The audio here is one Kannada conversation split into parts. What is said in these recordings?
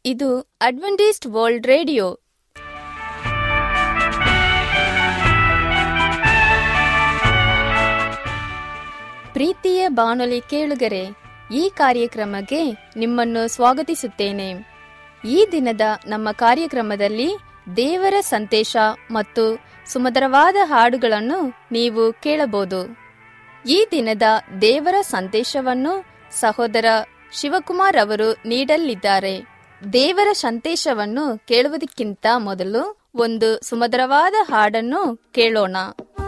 ಇದು ಅಡ್ವೆಂಟಿಸ್ಟ್ ವರ್ಲ್ಡ್ ರೇಡಿಯೋ ಪ್ರೀತಿಯ ಬಾನುಲಿ ಕೇಳುಗರೆ ಈ ಕಾರ್ಯಕ್ರಮಕ್ಕೆ ನಿಮ್ಮನ್ನು ಸ್ವಾಗತಿಸುತ್ತೇನೆ ಈ ದಿನದ ನಮ್ಮ ಕಾರ್ಯಕ್ರಮದಲ್ಲಿ ದೇವರ ಸಂದೇಶ ಮತ್ತು ಸುಮಧುರವಾದ ಹಾಡುಗಳನ್ನು ನೀವು ಕೇಳಬಹುದು ಈ ದಿನದ ದೇವರ ಸಂದೇಶವನ್ನು ಸಹೋದರ ಶಿವಕುಮಾರ್ ಅವರು ನೀಡಲಿದ್ದಾರೆ ದೇವರ ಸಂದೇಶವನ್ನು ಕೇಳುವುದಕ್ಕಿಂತ ಮೊದಲು ಒಂದು ಸುಮಧುರವಾದ ಹಾಡನ್ನು ಕೇಳೋಣ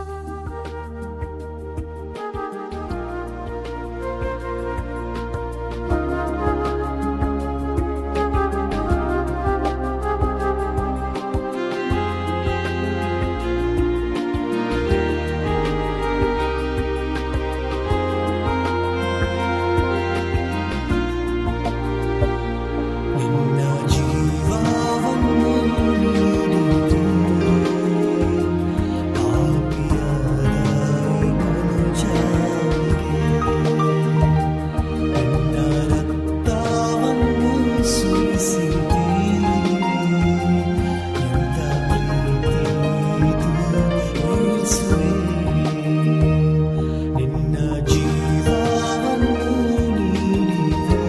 ನಿನ್ನ ಜೀವವನ್ನು ನೀಡಿತು ಪಾಪಿಯಾದ ಮನುಜನಿಗೆ ನಿನ್ನ ರಕ್ತವನ್ನು ಸುರಿಸಿದೆ ಎಂತ ಪ್ರೀತಿಯಿದು ಯೇಸುವೇ ನಿನ್ನ ಜೀವವನ್ನು ನೀಡಿದೆ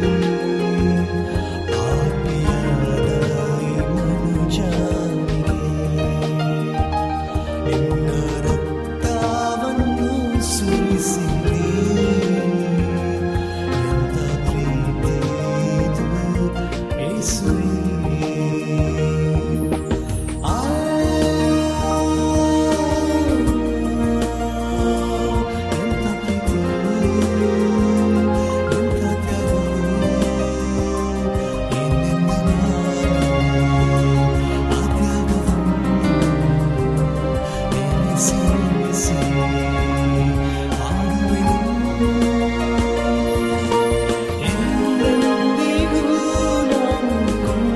ನಿನ್ನ ರಕ್ತವನ್ನು ಸುರಿಸಿದೆ ಎಂತ ಪ್ರೀತಿ ಇದು ಯೇಸುವೇ ಆ ಎಂತ ಪ್ರೀತಿ ಎಂತ ತ್ಯಾಗ ಎಂದೆಂದಿಗೂ ನಾನು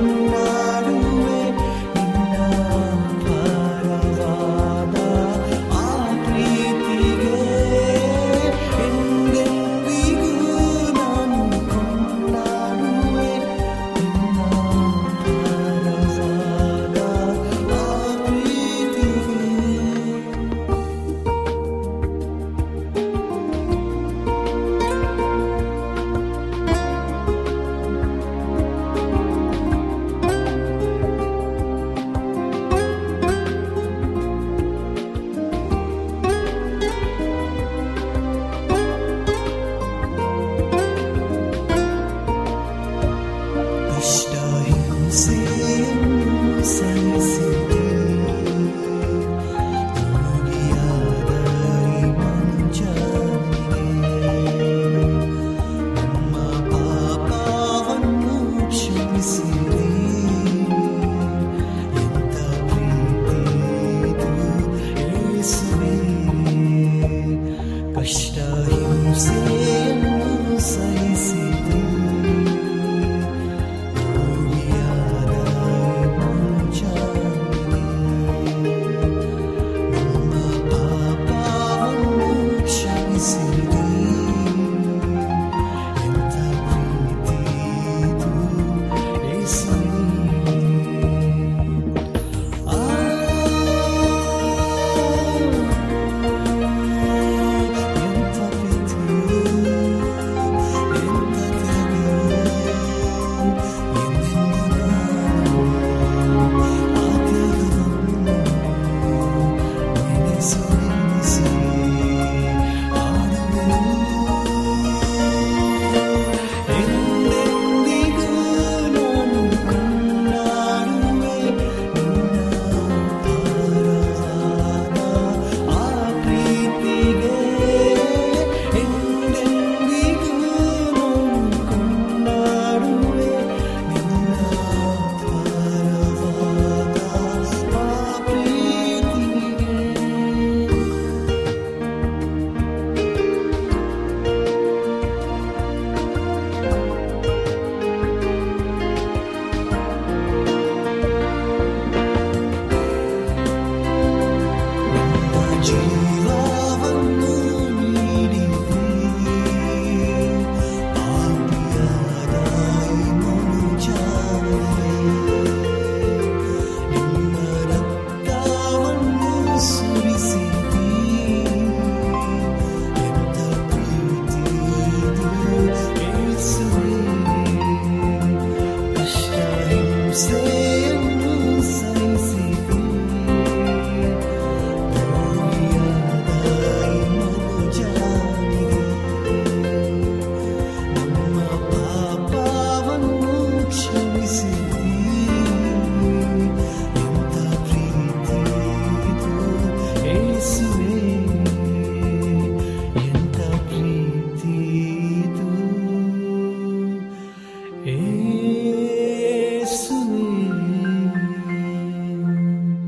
ಹಿಂಸೆಯನ್ನು ಸಹಿಸಿದೆ ದ್ರೋಹಿಯಾದ ಈ ಮನುಜನಿಗೆ ನಮ್ಮ ಪಾಪವನ್ನು ಕ್ಷಮಿಸಿದಿ ಎಂಥ ಪ್ರೀತಿ ಇದು ಯೇಸುವೇ ಎಂಥ ಪ್ರೀತಿ ಇದು ಯೇಸುವೇ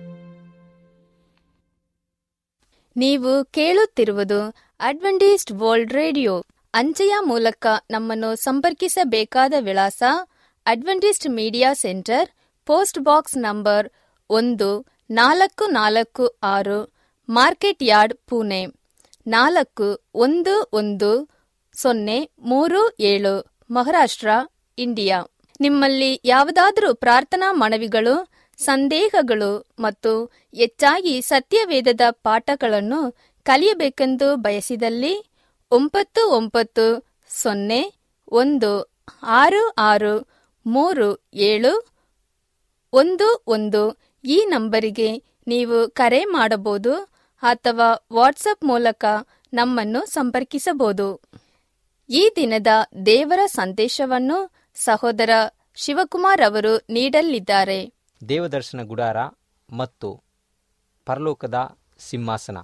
ನೀವು ಕೇಳುತ್ತಿರುವುದು ಅಡ್ವೆಂಟಿಸ್ಟ್ ವರ್ಲ್ಡ್ ರೇಡಿಯೋ ಅಂಚೆಯ ಮೂಲಕ ನಮ್ಮನ್ನು ಸಂಪರ್ಕಿಸಬೇಕಾದ ವಿಳಾಸ Adventist media centre post box number ಒಂದು ನಾಲ್ಕು ನಾಲ್ಕು ಆರು ಮಾರ್ಕೆಟ್ ಯಾರ್ಡ್ ಪುಣೆ ನಾಲ್ಕು ಒಂದು ಒಂದು ಸೊನ್ನೆ ಮೂರು ಏಳು ಮಹಾರಾಷ್ಟ್ರ ಇಂಡಿಯಾ ನಿಮ್ಮಲ್ಲಿ ಯಾವುದಾದರೂ ಪ್ರಾರ್ಥನಾ ಮನವಿಗಳು ಸಂದೇಹಗಳು ಮತ್ತು ಹೆಚ್ಚಾಗಿ ಸತ್ಯವೇದದ ಪಾಠಗಳನ್ನು ಕಲಿಯಬೇಕೆಂದು ಬಯಸಿದಲ್ಲಿ ಒಂಬತ್ತು ಒಂಬತ್ತು ಸೊನ್ನೆ ಒಂದು ಆರು ಆರು ಮೂರು ಏಳು ಒಂದು ಒಂದು ಈ ನಂಬರಿಗೆ ನೀವು ಕರೆ ಮಾಡಬಹುದು ಅಥವಾ ವಾಟ್ಸಪ್ ಮೂಲಕ ನಮ್ಮನ್ನು ಸಂಪರ್ಕಿಸಬಹುದು ಈ ದಿನದ ದೇವರ ಸಂದೇಶವನ್ನು ಸಹೋದರ ಶಿವಕುಮಾರ್ ಅವರು ನೀಡಲಿದ್ದಾರೆ ದೇವದರ್ಶನ ಗುಡಾರ ಮತ್ತು ಪರಲೋಕದ ಸಿಂಹಾಸನ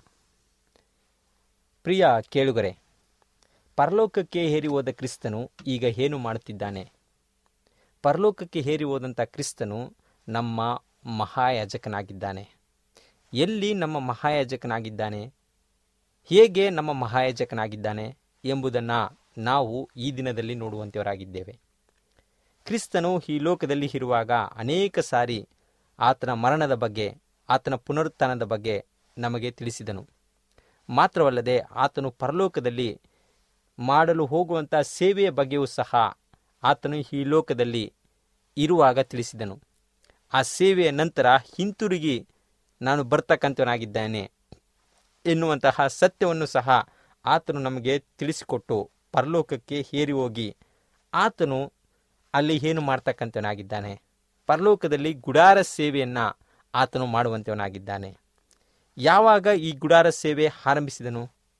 ಪ್ರಿಯ ಕೇಳುಗರೆ ಪರಲೋಕಕ್ಕೆ ಹೇರಿ ಹೋದ ಕ್ರಿಸ್ತನು ಈಗ ಏನು ಮಾಡುತ್ತಿದ್ದಾನೆ ಪರಲೋಕಕ್ಕೆ ಹೇರಿ ಹೋದಂಥ ಕ್ರಿಸ್ತನು ನಮ್ಮ ಮಹಾಯಾಜಕನಾಗಿದ್ದಾನೆ ಎಲ್ಲಿ ನಮ್ಮ ಮಹಾಯಾಜಕನಾಗಿದ್ದಾನೆ ಹೇಗೆ ನಮ್ಮ ಮಹಾಯಾಜಕನಾಗಿದ್ದಾನೆ ಎಂಬುದನ್ನು ನಾವು ಈ ದಿನದಲ್ಲಿ ನೋಡುವಂಥವರಾಗಿದ್ದೇವೆ ಕ್ರಿಸ್ತನು ಈ ಲೋಕದಲ್ಲಿ ಇರುವಾಗ ಅನೇಕ ಸಾರಿ ಆತನ ಮರಣದ ಬಗ್ಗೆ ಆತನ ಪುನರುತ್ಥಾನದ ಬಗ್ಗೆ ನಮಗೆ ತಿಳಿಸಿದನು ಮಾತ್ರವಲ್ಲದೆ ಆತನು ಪರಲೋಕದಲ್ಲಿ ಮಾಡಲು ಹೋಗುವಂಥ ಸೇವೆಯ ಬಗ್ಗೆಯೂ ಸಹ ಆತನು ಈ ಲೋಕದಲ್ಲಿ ಇರುವಾಗ ತಿಳಿಸಿದನು ಆ ಸೇವೆಯ ನಂತರ ಹಿಂತಿರುಗಿ ನಾನು ಬರ್ತಕ್ಕಂಥವನಾಗಿದ್ದೇನೆ ಎನ್ನುವಂತಹ ಸತ್ಯವನ್ನು ಸಹ ಆತನು ನಮಗೆ ತಿಳಿಸಿಕೊಟ್ಟು ಪರಲೋಕಕ್ಕೆ ಹೇರಿ ಹೋಗಿ ಆತನು ಅಲ್ಲಿ ಏನು ಮಾಡ್ತಕ್ಕಂಥವನಾಗಿದ್ದಾನೆ ಪರಲೋಕದಲ್ಲಿ ಗುಡಾರ ಸೇವೆಯನ್ನು ಆತನು ಮಾಡುವಂಥವನಾಗಿದ್ದಾನೆ ಯಾವಾಗ ಈ ಗುಡಾರ ಸೇವೆ ಆರಂಭಿಸಿದನು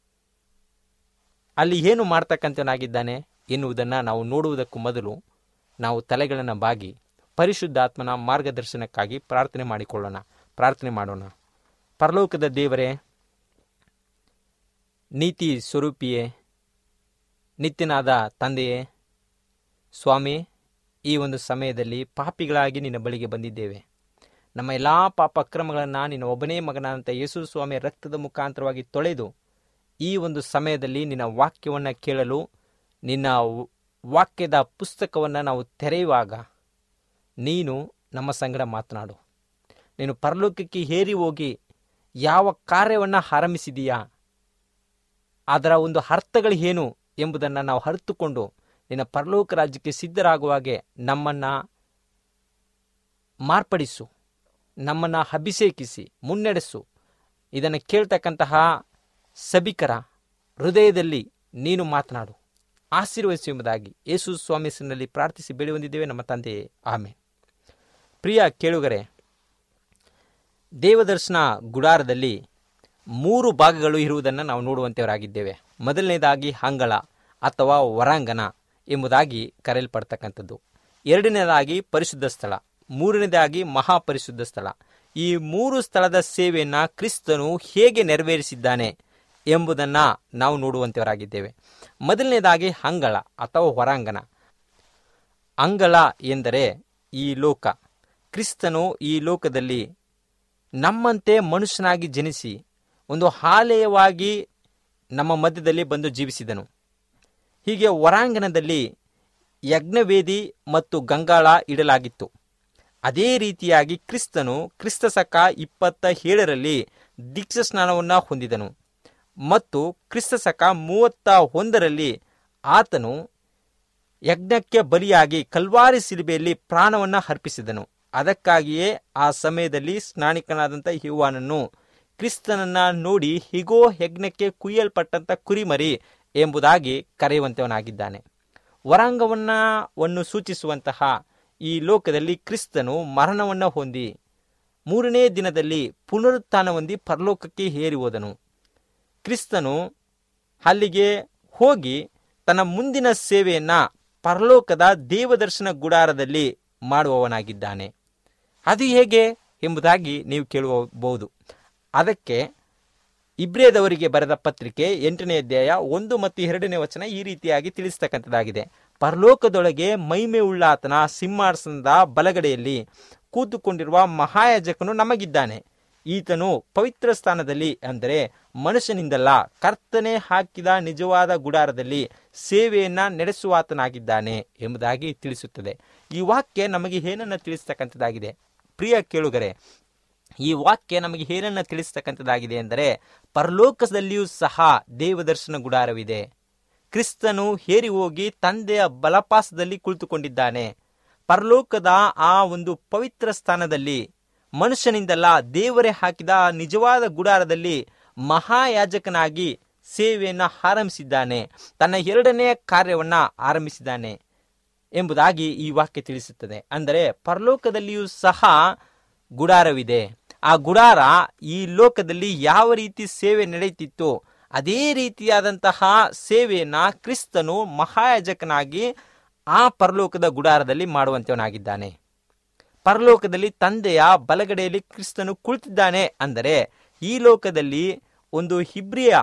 ಅಲ್ಲಿ ಏನು ಮಾಡ್ತಕ್ಕಂಥವನಾಗಿದ್ದಾನೆ ಎನ್ನುವುದನ್ನು ನಾವು ನೋಡುವುದಕ್ಕೂ ಮೊದಲು ನಾವು ತಲೆಗಳನ್ನು ಬಾಗಿ ಪರಿಶುದ್ಧಾತ್ಮನ ಮಾರ್ಗದರ್ಶನಕ್ಕಾಗಿ ಪ್ರಾರ್ಥನೆ ಮಾಡಿಕೊಳ್ಳೋಣ ಪ್ರಾರ್ಥನೆ ಮಾಡೋಣ ಪರಲೋಕದ ದೇವರೇ ನೀತಿ ಸ್ವರೂಪಿಯೇ ನಿತ್ಯನಾದ ತಂದೆಯೇ ಸ್ವಾಮಿ ಈ ಒಂದು ಸಮಯದಲ್ಲಿ ಪಾಪಿಗಳಾಗಿ ನಿನ್ನ ಬಳಿಗೆ ಬಂದಿದ್ದೇವೆ ನಮ್ಮ ಎಲ್ಲ ಪಾಪ ಅಕ್ರಮಗಳನ್ನು ನಿನ್ನ ಒಬ್ಬನೇ ಮಗನಾದಂಥ ಯೇಸು ಸ್ವಾಮಿಯ ರಕ್ತದ ಮುಖಾಂತರವಾಗಿ ತೊಳೆದು ಈ ಒಂದು ಸಮಯದಲ್ಲಿ ನಿನ್ನ ವಾಕ್ಯವನ್ನು ಕೇಳಲು ನಿನ್ನ ವ- ವಾಕ್ಯದ ಪುಸ್ತಕವನ್ನು ನಾವು ತೆರೆಯುವಾಗ ನೀನು ನಮ್ಮ ಸಂಗಡ ಮಾತನಾಡು ನೀನು ಪರಲೋಕಕ್ಕೆ ಹೇರಿ ಹೋಗಿ ಯಾವ ಕಾರ್ಯವನ್ನು ಆರಂಭಿಸಿದೀಯಾ ಅದರ ಒಂದು ಅರ್ಥಗಳು ಏನು ಎಂಬುದನ್ನು ನಾವು ಅರಿತುಕೊಂಡು ನಿನ್ನ ಪರಲೋಕ ರಾಜ್ಯಕ್ಕೆ ಸಿದ್ಧರಾಗುವಾಗೆ ನಮ್ಮನ್ನು ಮಾರ್ಪಡಿಸು ನಮ್ಮನ್ನು ಅಭಿಷೇಕಿಸಿ ಮುನ್ನಡೆಸು ಇದನ್ನು ಕೇಳ್ತಕ್ಕಂತಹ ಸಭಿಕರ ಹೃದಯದಲ್ಲಿ ನೀನು ಮಾತನಾಡು ಆಶೀರ್ವದಿಸು ಎಂಬುದಾಗಿ ಯೇಸು ಸ್ವಾಮಿ ಹೆಸರಿನಲ್ಲಿ ಪ್ರಾರ್ಥಿಸಿ ಬೇಡಿ ಹೊಂದಿದ್ದೇವೆ ನಮ್ಮ ತಂದೆಯೇ ಆಮೇಲೆ ಪ್ರಿಯ ಕೇಳುಗರೆ ದೇವದರ್ಶನ ಗುಡಾರದಲ್ಲಿ ಮೂರು ಭಾಗಗಳು ಇರುವುದನ್ನು ನಾವು ನೋಡುವಂತೆಯವರಾಗಿದ್ದೇವೆ ಮೊದಲನೇದಾಗಿ ಅಂಗಳ ಅಥವಾ ಹೊರಾಂಗಣ ಎಂಬುದಾಗಿ ಕರೆಯಲ್ಪಡ್ತಕ್ಕಂಥದ್ದು ಎರಡನೇದಾಗಿ ಪರಿಶುದ್ಧ ಸ್ಥಳ ಮೂರನೇದಾಗಿ ಮಹಾಪರಿಶುದ್ಧ ಸ್ಥಳ ಈ ಮೂರು ಸ್ಥಳದ ಸೇವೆಯನ್ನು ಕ್ರಿಸ್ತನು ಹೇಗೆ ನೆರವೇರಿಸಿದ್ದಾನೆ ಎಂಬುದನ್ನು ನಾವು ನೋಡುವಂತೆಯವರಾಗಿದ್ದೇವೆ ಮೊದಲನೇದಾಗಿ ಅಂಗಳ ಅಥವಾ ಹೊರಾಂಗಣ ಅಂಗಳ ಎಂದರೆ ಈ ಲೋಕ ಕ್ರಿಸ್ತನು ಈ ಲೋಕದಲ್ಲಿ ನಮ್ಮಂತೆ ಮನುಷ್ಯನಾಗಿ ಜನಿಸಿ ಒಂದು ಆಲಯವಾಗಿ ನಮ್ಮ ಮಧ್ಯದಲ್ಲಿ ಬಂದು ಜೀವಿಸಿದನು ಹೀಗೆ ಹೊರಾಂಗಣದಲ್ಲಿ ಯಜ್ಞವೇದಿ ಮತ್ತು ಗಂಗಾಳ ಇಡಲಾಗಿತ್ತು ಅದೇ ರೀತಿಯಾಗಿ ಕ್ರಿಸ್ತನು ಕ್ರಿಸ್ತ ಶಕ ಇಪ್ಪತ್ತ ಏಳರಲ್ಲಿ ದೀಕ್ಷಾ ಸ್ನಾನವನ್ನು ಹೊಂದಿದನು ಮತ್ತು ಕ್ರಿಸ್ತ ಶಕ ಮೂವತ್ತ ಒಂದರಲ್ಲಿ ಆತನು ಯಜ್ಞಕ್ಕೆ ಬಲಿಯಾಗಿ ಕಲ್ವಾರಿ ಸಿಲುಬೆಯಲ್ಲಿ ಪ್ರಾಣವನ್ನು ಅರ್ಪಿಸಿದನು ಅದಕ್ಕಾಗಿಯೇ ಆ ಸಮಯದಲ್ಲಿ ಸ್ನಾನಿಕನಾದಂಥ ಯುವಾನನ್ನು ಕ್ರಿಸ್ತನನ್ನ ನೋಡಿ ಹಿಗೋ ಯಜ್ಞಕ್ಕೆ ಕುಯ್ಯಲ್ಪಟ್ಟಂಥ ಕುರಿಮರಿ ಎಂಬುದಾಗಿ ಕರೆಯುವಂತವನಾಗಿದ್ದಾನೆ ವರಾಂಗವನ್ನ ವನ್ನು ಸೂಚಿಸುವಂತಹ ಈ ಲೋಕದಲ್ಲಿ ಕ್ರಿಸ್ತನು ಮರಣವನ್ನು ಹೊಂದಿ ಮೂರನೇ ದಿನದಲ್ಲಿ ಪುನರುತ್ಥಾನ ಹೊಂದಿ ಪರಲೋಕಕ್ಕೆ ಏರಿ ಹೋದನು ಕ್ರಿಸ್ತನು ಅಲ್ಲಿಗೆ ಹೋಗಿ ತನ್ನ ಮುಂದಿನ ಸೇವೆಯನ್ನ ಪರಲೋಕದ ದೇವದರ್ಶನ ಗುಡಾರದಲ್ಲಿ ಮಾಡುವವನಾಗಿದ್ದಾನೆ ಅದು ಹೇಗೆ ಎಂಬುದಾಗಿ ನೀವು ಕೇಳಬಹುದು ಅದಕ್ಕೆ ಇಬ್ರಿಯದವರಿಗೆ ಬರೆದ ಪತ್ರಿಕೆ ಎಂಟನೇ ಅಧ್ಯಾಯ ಒಂದು ಮತ್ತು ಎರಡನೇ ವಚನ ಈ ರೀತಿಯಾಗಿ ತಿಳಿಸ್ತಕ್ಕಂಥದ್ದಾಗಿದೆ ಪರಲೋಕದೊಳಗೆ ಮೈಮೆ ಉಳ್ಳಾತನ ಸಿಂಹಾಸನದ ಬಲಗಡೆಯಲ್ಲಿ ಕೂತುಕೊಂಡಿರುವ ಮಹಾಯಾಜಕನು ನಮಗಿದ್ದಾನೆ ಈತನು ಪವಿತ್ರ ಸ್ಥಾನದಲ್ಲಿ ಅಂದರೆ ಮನುಷ್ಯನಿಂದಲ್ಲ ಕರ್ತನೆ ಹಾಕಿದ ನಿಜವಾದ ಗುಡಾರದಲ್ಲಿ ಸೇವೆಯನ್ನ ನಡೆಸುವಾತನಾಗಿದ್ದಾನೆ ಎಂಬುದಾಗಿ ತಿಳಿಸುತ್ತದೆ ಈ ವಾಕ್ಯ ನಮಗೆ ಏನನ್ನ ತಿಳಿಸ್ತಕ್ಕಂಥದ್ದಾಗಿದೆ ಪ್ರಿಯ ಕೇಳುಗರೆ ಈ ವಾಕ್ಯ ನಮಗೆ ಏನನ್ನ ತಿಳಿಸ್ತಕ್ಕಂಥದ್ದಾಗಿದೆ ಎಂದರೆ ಪರಲೋಕದಲ್ಲಿಯೂ ಸಹ ದೇವದರ್ಶನ ಗುಡಾರವಿದೆ ಕ್ರಿಸ್ತನು ಹೇರಿ ಹೋಗಿ ತಂದೆಯ ಬಲಪಾಸದಲ್ಲಿ ಕುಳಿತುಕೊಂಡಿದ್ದಾನೆ ಪರಲೋಕದ ಆ ಒಂದು ಪವಿತ್ರ ಸ್ಥಾನದಲ್ಲಿ ಮನುಷ್ಯನಿಂದಲ್ಲ ದೇವರೇ ಹಾಕಿದ ಆ ನಿಜವಾದ ಗುಡಾರದಲ್ಲಿ ಮಹಾಯಾಜಕನಾಗಿ ಸೇವೆಯನ್ನು ಆರಂಭಿಸಿದ್ದಾನೆ ತನ್ನ ಎರಡನೆಯ ಕಾರ್ಯವನ್ನ ಆರಂಭಿಸಿದ್ದಾನೆ ಎಂಬುದಾಗಿ ಈ ವಾಕ್ಯ ತಿಳಿಸುತ್ತದೆ ಅಂದರೆ ಪರಲೋಕದಲ್ಲಿಯೂ ಸಹ ಗುಡಾರವಿದೆ ಆ ಗುಡಾರ ಈ ಲೋಕದಲ್ಲಿ ಯಾವ ರೀತಿ ಸೇವೆ ನಡೆಯುತ್ತಿತ್ತು ಅದೇ ರೀತಿಯಾದಂತಹ ಸೇವೆಯನ್ನ ಕ್ರಿಸ್ತನು ಮಹಾಯಾಜಕನಾಗಿ ಆ ಪರಲೋಕದ ಗುಡಾರದಲ್ಲಿ ಮಾಡುವಂತವನಾಗಿದ್ದಾನೆ ಪರಲೋಕದಲ್ಲಿ ತಂದೆಯ ಬಲಗಡೆಯಲ್ಲಿ ಕ್ರಿಸ್ತನು ಕುಳಿತಿದ್ದಾನೆ ಅಂದರೆ ಈ ಲೋಕದಲ್ಲಿ ಒಂದು ಹಿಬ್ರಿಯ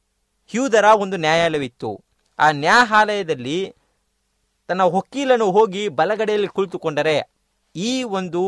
ಹ್ಯೂದರ ಒಂದು ನ್ಯಾಯಾಲಯವಿತ್ತು ಆ ನ್ಯಾಯಾಲಯದಲ್ಲಿ ತನ್ನ ವಕೀಲನು ಹೋಗಿ ಬಲಗಡೆಯಲ್ಲಿ ಕುಳಿತುಕೊಂಡರೆ ಈ ಒಂದು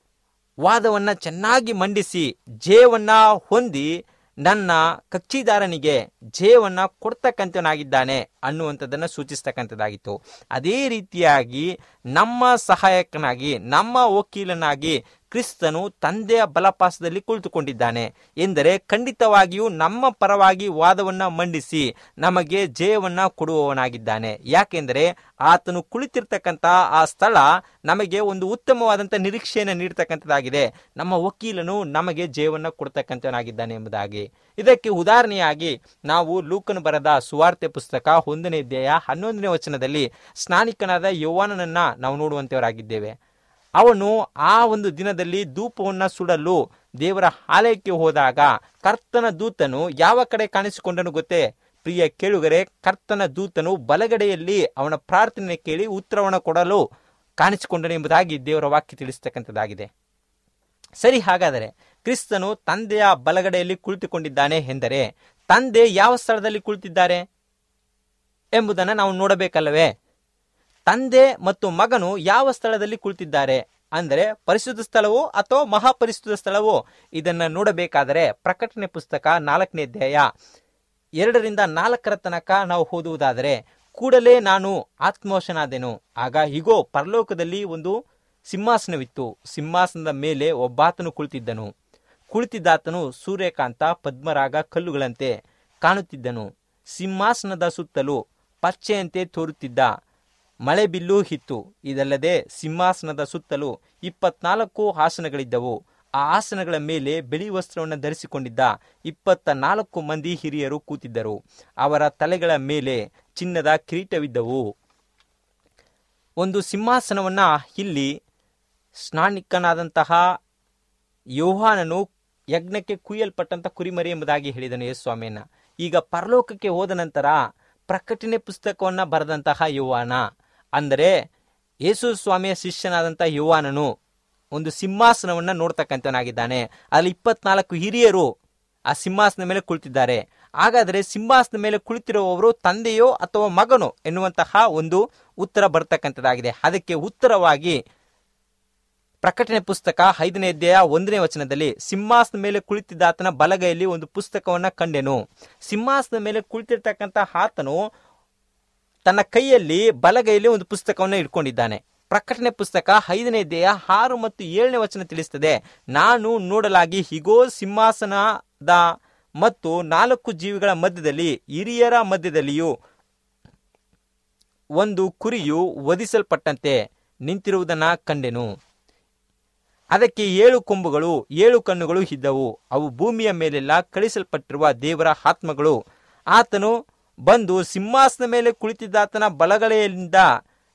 ವಾದವನ್ನ ಚೆನ್ನಾಗಿ ಮಂಡಿಸಿ ಜಯವನ್ನ ಹೊಂದಿ ನನ್ನ ಕಕ್ಷಿದಾರನಿಗೆ ಜಯವನ್ನ ಕೊಡ್ತಕ್ಕಂಥವನಾಗಿದ್ದಾನೆ ಅನ್ನುವಂಥದ್ದನ್ನು ಸೂಚಿಸ್ತಕ್ಕಂಥದ್ದಾಗಿತ್ತು ಅದೇ ರೀತಿಯಾಗಿ ನಮ್ಮ ಸಹಾಯಕನಾಗಿ ನಮ್ಮ ವಕೀಲನಾಗಿ ಕ್ರಿಸ್ತನು ತಂದೆಯ ಬಲಪಾಸದಲ್ಲಿ ಕುಳಿತುಕೊಂಡಿದ್ದಾನೆ ಎಂದರೆ ಖಂಡಿತವಾಗಿಯೂ ನಮ್ಮ ಪರವಾಗಿ ವಾದವನ್ನ ಮಂಡಿಸಿ ನಮಗೆ ಜಯವನ್ನ ಕೊಡುವವನಾಗಿದ್ದಾನೆ ಯಾಕೆಂದರೆ ಆತನು ಕುಳಿತಿರ್ತಕ್ಕಂಥ ಆ ಸ್ಥಳ ನಮಗೆ ಒಂದು ಉತ್ತಮವಾದಂಥ ನಿರೀಕ್ಷೆಯನ್ನು ನೀಡ್ತಕ್ಕಂಥದ್ದಾಗಿದೆ ನಮ್ಮ ವಕೀಲನು ನಮಗೆ ಜಯವನ್ನ ಕೊಡ್ತಕ್ಕಂಥವನಾಗಿದ್ದಾನೆ ಎಂಬುದಾಗಿ ಇದಕ್ಕೆ ಉದಾಹರಣೆಯಾಗಿ ನಾವು ಲೂಕನು ಬರೆದ ಸುವಾರ್ತೆ ಪುಸ್ತಕ ಒಂದನೇ ಅಧ್ಯಾಯ ಹನ್ನೊಂದನೇ ವಚನದಲ್ಲಿ ಸ್ನಾನಿಕನಾದ ಯೌವನನನ್ನ ನಾವು ನೋಡುವಂತವರಾಗಿದ್ದೇವೆ ಅವನು ಆ ಒಂದು ದಿನದಲ್ಲಿ ಧೂಪವನ್ನ ಸುಡಲು ದೇವರ ಆಲಯಕ್ಕೆ ಹೋದಾಗ ಕರ್ತನ ದೂತನು ಯಾವ ಕಡೆ ಕಾಣಿಸಿಕೊಂಡನು ಗೊತ್ತೇ ಪ್ರಿಯ ಕೇಳುಗರೆ ಕರ್ತನ ದೂತನು ಬಲಗಡೆಯಲ್ಲಿ ಅವನ ಪ್ರಾರ್ಥನೆ ಕೇಳಿ ಉತ್ತರವನ್ನು ಕೊಡಲು ಕಾಣಿಸಿಕೊಂಡನು ಎಂಬುದಾಗಿ ದೇವರ ವಾಕ್ಯ ತಿಳಿಸ್ತಕ್ಕಂಥದ್ದಾಗಿದೆ ಸರಿ ಹಾಗಾದರೆ ಕ್ರಿಸ್ತನು ತಂದೆಯ ಬಲಗಡೆಯಲ್ಲಿ ಕುಳಿತುಕೊಂಡಿದ್ದಾನೆ ಎಂದರೆ ತಂದೆ ಯಾವ ಸ್ಥಳದಲ್ಲಿ ಕುಳಿತಿದ್ದಾರೆ ಎಂಬುದನ್ನು ನಾವು ನೋಡಬೇಕಲ್ಲವೇ ತಂದೆ ಮತ್ತು ಮಗನು ಯಾವ ಸ್ಥಳದಲ್ಲಿ ಕುಳಿತಿದ್ದಾರೆ ಅಂದರೆ ಪರಿಶುದ್ಧ ಸ್ಥಳವೋ ಅಥವಾ ಮಹಾಪರಿಶುದ್ಧ ಸ್ಥಳವೋ ಇದನ್ನು ನೋಡಬೇಕಾದರೆ ಪ್ರಕಟಣೆ ಪುಸ್ತಕ ನಾಲ್ಕನೇ ಅಧ್ಯಾಯ ಎರಡರಿಂದ ನಾಲ್ಕರ ತನಕ ನಾವು ಓದುವುದಾದರೆ ಕೂಡಲೇ ನಾನು ಆತ್ಮವಶನಾದೆನು ಆಗ ಹೀಗೋ ಪರಲೋಕದಲ್ಲಿ ಒಂದು ಸಿಂಹಾಸನವಿತ್ತು ಸಿಂಹಾಸನದ ಮೇಲೆ ಒಬ್ಬಾತನು ಕುಳಿತಿದ್ದನು ಕುಳಿತಿದ್ದಾತನು ಸೂರ್ಯಕಾಂತ ಪದ್ಮರಾಗ ಕಲ್ಲುಗಳಂತೆ ಕಾಣುತ್ತಿದ್ದನು ಸಿಂಹಾಸನದ ಸುತ್ತಲೂ ಪಚ್ಚೆಯಂತೆ ತೋರುತ್ತಿದ್ದ ಮಳೆ ಬಿಲ್ಲು ಇತ್ತು ಇದಲ್ಲದೆ ಸಿಂಹಾಸನದ ಸುತ್ತಲೂ ಇಪ್ಪತ್ನಾಲ್ಕು ಆಸನಗಳಿದ್ದವು ಆ ಆಸನಗಳ ಮೇಲೆ ಬಿಳಿ ವಸ್ತ್ರವನ್ನು ಧರಿಸಿಕೊಂಡಿದ್ದ ಇಪ್ಪತ್ತ ನಾಲ್ಕು ಮಂದಿ ಹಿರಿಯರು ಕೂತಿದ್ದರು ಅವರ ತಲೆಗಳ ಮೇಲೆ ಚಿನ್ನದ ಕಿರೀಟವಿದ್ದವು ಒಂದು ಸಿಂಹಾಸನವನ್ನ ಇಲ್ಲಿ ಸ್ನಾನಿಕನಾದಂತಹ ಯೋಹಾನನು ಯಜ್ಞಕ್ಕೆ ಕುಯ್ಯಲ್ಪಟ್ಟಂತ ಕುರಿಮರಿ ಎಂಬುದಾಗಿ ಹೇಳಿದನು ಯೇಸ್ವಾಮಿಯನ್ನ ಈಗ ಪರಲೋಕಕ್ಕೆ ಹೋದ ನಂತರ ಪ್ರಕಟಣೆ ಪುಸ್ತಕವನ್ನ ಬರೆದಂತಹ ಯುವಾನ ಅಂದರೆ ಯೇಸು ಸ್ವಾಮಿಯ ಶಿಷ್ಯನಾದಂಥ ಯುವಾನನು ಒಂದು ಸಿಂಹಾಸನವನ್ನ ನೋಡ್ತಕ್ಕಂಥವನಾಗಿದ್ದಾನೆ ಅಲ್ಲಿ ಇಪ್ಪತ್ನಾಲ್ಕು ಹಿರಿಯರು ಆ ಸಿಂಹಾಸನ ಮೇಲೆ ಕುಳಿತಿದ್ದಾರೆ ಹಾಗಾದರೆ ಸಿಂಹಾಸನ ಮೇಲೆ ಕುಳಿತಿರುವವರು ತಂದೆಯೋ ಅಥವಾ ಮಗನೋ ಎನ್ನುವಂತಹ ಒಂದು ಉತ್ತರ ಬರ್ತಕ್ಕಂಥದ್ದಾಗಿದೆ ಅದಕ್ಕೆ ಉತ್ತರವಾಗಿ ಪ್ರಕಟಣೆ ಪುಸ್ತಕ ಐದನೇ ಅಧ್ಯಾಯ ಒಂದನೇ ವಚನದಲ್ಲಿ ಸಿಂಹಾಸನ ಮೇಲೆ ಕುಳಿತಿದ್ದಾತನ ಬಲಗೈಯಲ್ಲಿ ಒಂದು ಪುಸ್ತಕವನ್ನ ಕಂಡೆನು ಸಿಂಹಾಸನ ಮೇಲೆ ಕುಳಿತಿರ್ತಕ್ಕಂಥ ಆತನು ತನ್ನ ಕೈಯಲ್ಲಿ ಬಲಗೈಯಲ್ಲಿ ಒಂದು ಪುಸ್ತಕವನ್ನು ಇಟ್ಕೊಂಡಿದ್ದಾನೆ ಪ್ರಕಟಣೆ ಪುಸ್ತಕ ಐದನೇ ಅಧ್ಯಾಯ ಆರು ಮತ್ತು ಏಳನೇ ವಚನ ತಿಳಿಸ್ತದೆ ನಾನು ನೋಡಲಾಗಿ ಹಿಗೋ ಸಿಂಹಾಸನದ ಮತ್ತು ನಾಲ್ಕು ಜೀವಿಗಳ ಮಧ್ಯದಲ್ಲಿ ಹಿರಿಯರ ಮಧ್ಯದಲ್ಲಿಯೂ ಒಂದು ಕುರಿಯು ವಧಿಸಲ್ಪಟ್ಟಂತೆ ನಿಂತಿರುವುದನ್ನ ಕಂಡೆನು ಅದಕ್ಕೆ ಏಳು ಕೊಂಬುಗಳು ಏಳು ಕಣ್ಣುಗಳು ಇದ್ದವು ಅವು ಭೂಮಿಯ ಮೇಲೆಲ್ಲ ಕಳಿಸಲ್ಪಟ್ಟಿರುವ ದೇವರ ಆತ್ಮಗಳು ಆತನು ಬಂದು ಸಿಂಹಾಸನ ಮೇಲೆ ಕುಳಿತಿದ್ದಾತನ ಬಲಗಡೆಯಿಂದ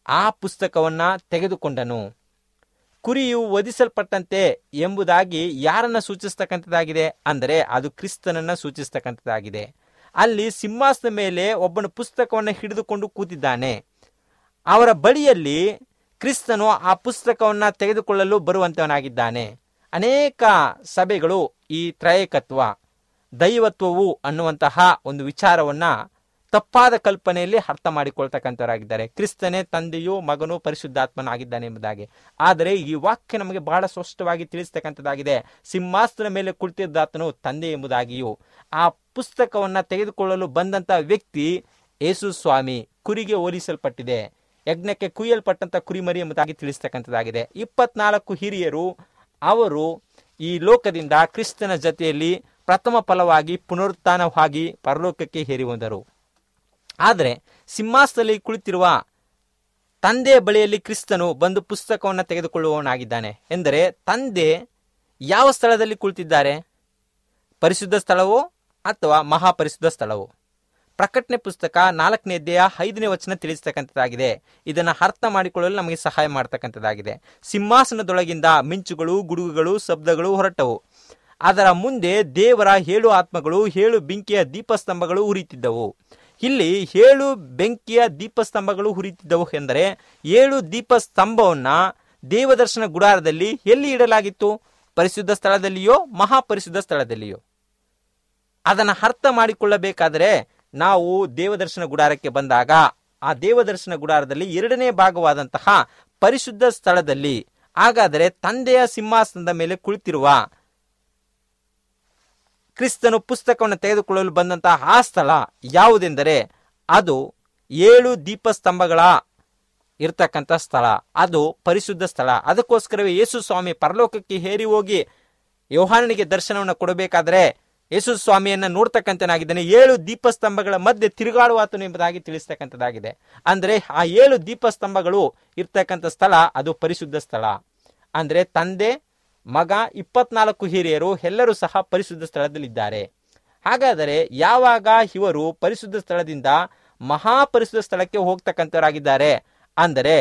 ಆ ಪುಸ್ತಕವನ್ನ ತೆಗೆದುಕೊಂಡನು ಕುರಿಯು ವಧಿಸಲ್ಪಟ್ಟಂತೆ ಎಂಬುದಾಗಿ ಯಾರನ್ನ ಸೂಚಿಸ್ತಕ್ಕಂಥದ್ದಾಗಿದೆ ಅಂದರೆ ಅದು ಕ್ರಿಸ್ತನನ್ನ ಸೂಚಿಸ್ತಕ್ಕಂಥದ್ದಾಗಿದೆ ಅಲ್ಲಿ ಸಿಂಹಾಸನದ ಮೇಲೆ ಒಬ್ಬನ ಪುಸ್ತಕವನ್ನು ಹಿಡಿದುಕೊಂಡು ಕೂತಿದ್ದಾನೆ ಅವರ ಬಳಿಯಲ್ಲಿ ಕ್ರಿಸ್ತನು ಆ ಪುಸ್ತಕವನ್ನು ತೆಗೆದುಕೊಳ್ಳಲು ಬರುವಂತವನಾಗಿದ್ದಾನೆ ಅನೇಕ ಸಭೆಗಳು ಈ ತ್ರಯಕತ್ವ ದೈವತ್ವವು ಅನ್ನುವಂತಹ ಒಂದು ವಿಚಾರವನ್ನ ತಪ್ಪಾದ ಕಲ್ಪನೆಯಲ್ಲಿ ಅರ್ಥ ಮಾಡಿಕೊಳ್ತಕ್ಕಂಥವರಾಗಿದ್ದಾರೆ ಕ್ರಿಸ್ತನೇ ತಂದೆಯು ಮಗನು ಪರಿಶುದ್ಧಾತ್ಮನಾಗಿದ್ದಾನೆ ಎಂಬುದಾಗಿ ಆದರೆ ಈ ವಾಕ್ಯ ನಮಗೆ ಬಹಳ ಸ್ಪಷ್ಟವಾಗಿ ತಿಳಿಸ್ತಕ್ಕಂಥದ್ದಾಗಿದೆ ಸಿಂಹಾಸನ ಮೇಲೆ ಕುಳಿತಿದ್ದಾತನು ತಂದೆ ಎಂಬುದಾಗಿಯೂ ಆ ಪುಸ್ತಕವನ್ನ ತೆಗೆದುಕೊಳ್ಳಲು ಬಂದಂತ ವ್ಯಕ್ತಿ ಯೇಸು ಸ್ವಾಮಿ ಕುರಿಗೆ ಹೋಲಿಸಲ್ಪಟ್ಟಿದೆ ಯಜ್ಞಕ್ಕೆ ಕುಯ್ಯಲ್ಪಟ್ಟಂತ ಕುರಿಮರಿ ಎಂಬುದಾಗಿ ತಿಳಿಸ್ತಕ್ಕಂಥದ್ದಾಗಿದೆ ಇಪ್ಪತ್ನಾಲ್ಕು ಹಿರಿಯರು ಅವರು ಈ ಲೋಕದಿಂದ ಕ್ರಿಸ್ತನ ಜೊತೆಯಲ್ಲಿ ಪ್ರಥಮ ಫಲವಾಗಿ ಪುನರುತ್ಥಾನವಾಗಿ ಪರಲೋಕಕ್ಕೆ ಹೇರಿ ಹೋದರು ಆದರೆ ಸಿಂಹಾಸನದಲ್ಲಿ ಕುಳಿತಿರುವ ತಂದೆಯ ಬಳಿಯಲ್ಲಿ ಕ್ರಿಸ್ತನು ಬಂದು ಪುಸ್ತಕವನ್ನು ತೆಗೆದುಕೊಳ್ಳುವವನಾಗಿದ್ದಾನೆ ಎಂದರೆ ತಂದೆ ಯಾವ ಸ್ಥಳದಲ್ಲಿ ಕುಳಿತಿದ್ದಾರೆ ಪರಿಶುದ್ಧ ಸ್ಥಳವೋ ಅಥವಾ ಮಹಾಪರಿಶುದ್ಧ ಸ್ಥಳವೋ ಪ್ರಕಟಣೆ ಪುಸ್ತಕ ನಾಲ್ಕನೇ ಅಧ್ಯಾಯ ಐದನೇ ವಚನ ತಿಳಿಸ್ತಕ್ಕಂಥದ್ದಾಗಿದೆ ಇದನ್ನ ಅರ್ಥ ಮಾಡಿಕೊಳ್ಳಲು ನಮಗೆ ಸಹಾಯ ಮಾಡ್ತಕ್ಕಂಥದ್ದಾಗಿದೆ ಸಿಂಹಾಸನದೊಳಗಿಂದ ಮಿಂಚುಗಳು ಗುಡುಗುಗಳು ಶಬ್ದಗಳು ಹೊರಟವು ಅದರ ಮುಂದೆ ದೇವರ ಏಳು ಆತ್ಮಗಳು ಏಳು ಬೆಂಕಿಯ ದೀಪಸ್ತಂಭಗಳು ಉರಿತಿದ್ದವು ಇಲ್ಲಿ ಏಳು ಬೆಂಕಿಯ ದೀಪಸ್ತಂಭಗಳು ಹುರಿತಿದ್ದವು ಎಂದರೆ ಏಳು ದೀಪಸ್ತಂಭವನ್ನ ದೇವದರ್ಶನ ಗುಡಾರದಲ್ಲಿ ಎಲ್ಲಿ ಇಡಲಾಗಿತ್ತು ಪರಿಶುದ್ಧ ಸ್ಥಳದಲ್ಲಿಯೋ ಮಹಾಪರಿಶುದ್ಧ ಸ್ಥಳದಲ್ಲಿಯೋ ಅದನ್ನ ಅರ್ಥ ಮಾಡಿಕೊಳ್ಳಬೇಕಾದರೆ ನಾವು ದೇವದರ್ಶನ ಗುಡಾರಕ್ಕೆ ಬಂದಾಗ ಆ ದೇವದರ್ಶನ ಗುಡಾರದಲ್ಲಿ ಎರಡನೇ ಭಾಗವಾದಂತಹ ಪರಿಶುದ್ಧ ಸ್ಥಳದಲ್ಲಿ ಹಾಗಾದರೆ ತಂದೆಯ ಸಿಂಹಾಸನದ ಮೇಲೆ ಕುಳಿತಿರುವ ಕ್ರಿಸ್ತನು ಪುಸ್ತಕವನ್ನು ತೆಗೆದುಕೊಳ್ಳಲು ಬಂದಂತಹ ಆ ಸ್ಥಳ ಯಾವುದೆಂದರೆ ಅದು ಏಳು ದೀಪಸ್ತಂಭಗಳ ಇರ್ತಕ್ಕಂಥ ಸ್ಥಳ ಅದು ಪರಿಶುದ್ಧ ಸ್ಥಳ ಅದಕ್ಕೋಸ್ಕರವೇ ಯೇಸು ಸ್ವಾಮಿ ಪರಲೋಕಕ್ಕೆ ಹೇರಿ ಹೋಗಿ ಯೋಹಾನನಿಗೆ ದರ್ಶನವನ್ನು ಕೊಡಬೇಕಾದ್ರೆ ಯೇಸು ಸ್ವಾಮಿಯನ್ನ ನೋಡ್ತಕ್ಕಂಥನಾಗಿದ್ದಾನೆ ಏಳು ದೀಪಸ್ತಂಭಗಳ ಮಧ್ಯೆ ತಿರುಗಾಡುವಾತನು ಎಂಬುದಾಗಿ ತಿಳಿಸ್ತಕ್ಕಂಥದ್ದಾಗಿದೆ ಅಂದ್ರೆ ಆ ಏಳು ದೀಪಸ್ತಂಭಗಳು ಇರ್ತಕ್ಕಂಥ ಸ್ಥಳ ಅದು ಪರಿಶುದ್ಧ ಸ್ಥಳ ಅಂದ್ರೆ ತಂದೆ ಮಗ ಇಪ್ಪತ್ನಾಲ್ಕು ಹಿರಿಯರು ಎಲ್ಲರೂ ಸಹ ಪರಿಶುದ್ಧ ಸ್ಥಳದಲ್ಲಿದ್ದಾರೆ ಹಾಗಾದರೆ ಯಾವಾಗ ಇವರು ಪರಿಶುದ್ಧ ಸ್ಥಳದಿಂದ ಮಹಾಪರಿಶುದ್ಧ ಸ್ಥಳಕ್ಕೆ ಹೋಗ್ತಕ್ಕಂಥವರಾಗಿದ್ದಾರೆ ಅಂದರೆ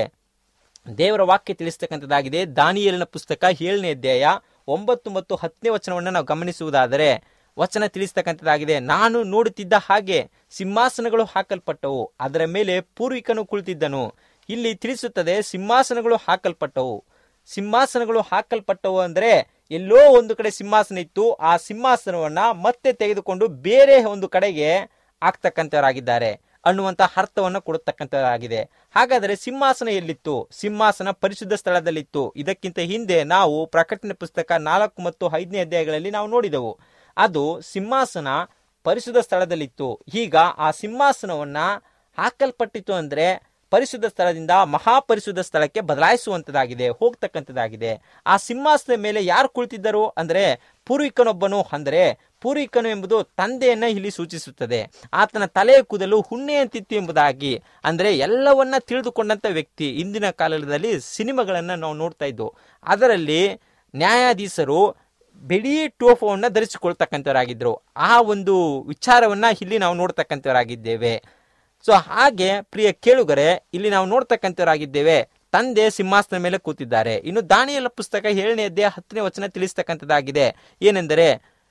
ದೇವರ ವಾಕ್ಯ ತಿಳಿಸ್ತಕ್ಕಂಥದ್ದಾಗಿದೆ ದಾನಿಯಲಿನ ಪುಸ್ತಕ ಏಳನೇ ಅಧ್ಯಾಯ ಒಂಬತ್ತು ಮತ್ತು ಹತ್ತನೇ ವಚನವನ್ನು ನಾವು ಗಮನಿಸುವುದಾದರೆ ವಚನ ತಿಳಿಸ್ತಕ್ಕಂಥದ್ದಾಗಿದೆ ನಾನು ನೋಡುತ್ತಿದ್ದ ಹಾಗೆ ಸಿಂಹಾಸನಗಳು ಹಾಕಲ್ಪಟ್ಟವು ಅದರ ಮೇಲೆ ಪೂರ್ವಿಕನು ಕುಳಿತಿದ್ದನು ಇಲ್ಲಿ ತಿಳಿಸುತ್ತದೆ ಸಿಂಹಾಸನಗಳು ಹಾಕಲ್ಪಟ್ಟವು ಸಿಂಹಾಸನಗಳು ಹಾಕಲ್ಪಟ್ಟವು ಅಂದರೆ ಎಲ್ಲೋ ಒಂದು ಕಡೆ ಸಿಂಹಾಸನ ಇತ್ತು ಆ ಸಿಂಹಾಸನವನ್ನ ಮತ್ತೆ ತೆಗೆದುಕೊಂಡು ಬೇರೆ ಒಂದು ಕಡೆಗೆ ಆಗ್ತಕ್ಕಂಥವರಾಗಿದ್ದಾರೆ ಅನ್ನುವಂತ ಅರ್ಥವನ್ನು ಕೊಡತಕ್ಕಂಥದ್ದಾಗಿದೆ ಹಾಗಾದರೆ ಸಿಂಹಾಸನ ಎಲ್ಲಿತ್ತು ಸಿಂಹಾಸನ ಪರಿಶುದ್ಧ ಸ್ಥಳದಲ್ಲಿತ್ತು ಇದಕ್ಕಿಂತ ಹಿಂದೆ ನಾವು ಪ್ರಕಟಣೆ ಪುಸ್ತಕ ನಾಲ್ಕು ಮತ್ತು ಐದನೇ ಅಧ್ಯಾಯಗಳಲ್ಲಿ ನಾವು ನೋಡಿದೆವು ಅದು ಸಿಂಹಾಸನ ಪರಿಶುದ್ಧ ಸ್ಥಳದಲ್ಲಿತ್ತು ಈಗ ಆ ಸಿಂಹಾಸನವನ್ನ ಹಾಕಲ್ಪಟ್ಟಿತು ಅಂದ್ರೆ ಪರಿಶುದ್ಧ ಸ್ಥಳದಿಂದ ಮಹಾಪರಿಶುದ್ಧ ಸ್ಥಳಕ್ಕೆ ಬದಲಾಯಿಸುವಂತದಾಗಿದೆ ಹೋಗ್ತಕ್ಕಂಥದ್ದಾಗಿದೆ ಆ ಸಿಂಹಾಸನದ ಮೇಲೆ ಯಾರು ಕುಳಿತಿದ್ದರು ಅಂದ್ರೆ ಪೂರ್ವಿಕನೊಬ್ಬನು ಅಂದರೆ ಪೂರ್ವಿಕನು ಎಂಬುದು ತಂದೆಯನ್ನ ಇಲ್ಲಿ ಸೂಚಿಸುತ್ತದೆ ಆತನ ತಲೆಯ ಕೂದಲು ಹುಣ್ಣೆಯಂತಿತ್ತು ಎಂಬುದಾಗಿ ಅಂದ್ರೆ ಎಲ್ಲವನ್ನ ತಿಳಿದುಕೊಂಡಂತ ವ್ಯಕ್ತಿ ಇಂದಿನ ಕಾಲದಲ್ಲಿ ಸಿನಿಮಾಗಳನ್ನ ನಾವು ನೋಡ್ತಾ ಇದ್ದು ಅದರಲ್ಲಿ ನ್ಯಾಯಾಧೀಶರು ಬಿಳಿ ಟೋಫೋವನ್ನ ಧರಿಸಿಕೊಳ್ತಕ್ಕಂಥವರಾಗಿದ್ರು ಆ ಒಂದು ವಿಚಾರವನ್ನ ಇಲ್ಲಿ ನಾವು ನೋಡ್ತಕ್ಕಂಥವರಾಗಿದ್ದೇವೆ ಸೊ ಹಾಗೆ ಪ್ರಿಯ ಕೇಳುಗರೆ ಇಲ್ಲಿ ನಾವು ನೋಡ್ತಕ್ಕಂಥವರಾಗಿದ್ದೇವೆ ತಂದೆ ಸಿಂಹಾಸನ ಮೇಲೆ ಕೂತಿದ್ದಾರೆ ಇನ್ನು ದಾನಿಯಲ ಪುಸ್ತಕ ಏಳನೇ ಅಧ್ಯಾಯ ಹತ್ತನೇ ವಚನ ತಿಳಿಸ್ತಕ್ಕಂಥದ್ದಾಗಿದೆ ಏನೆಂದರೆ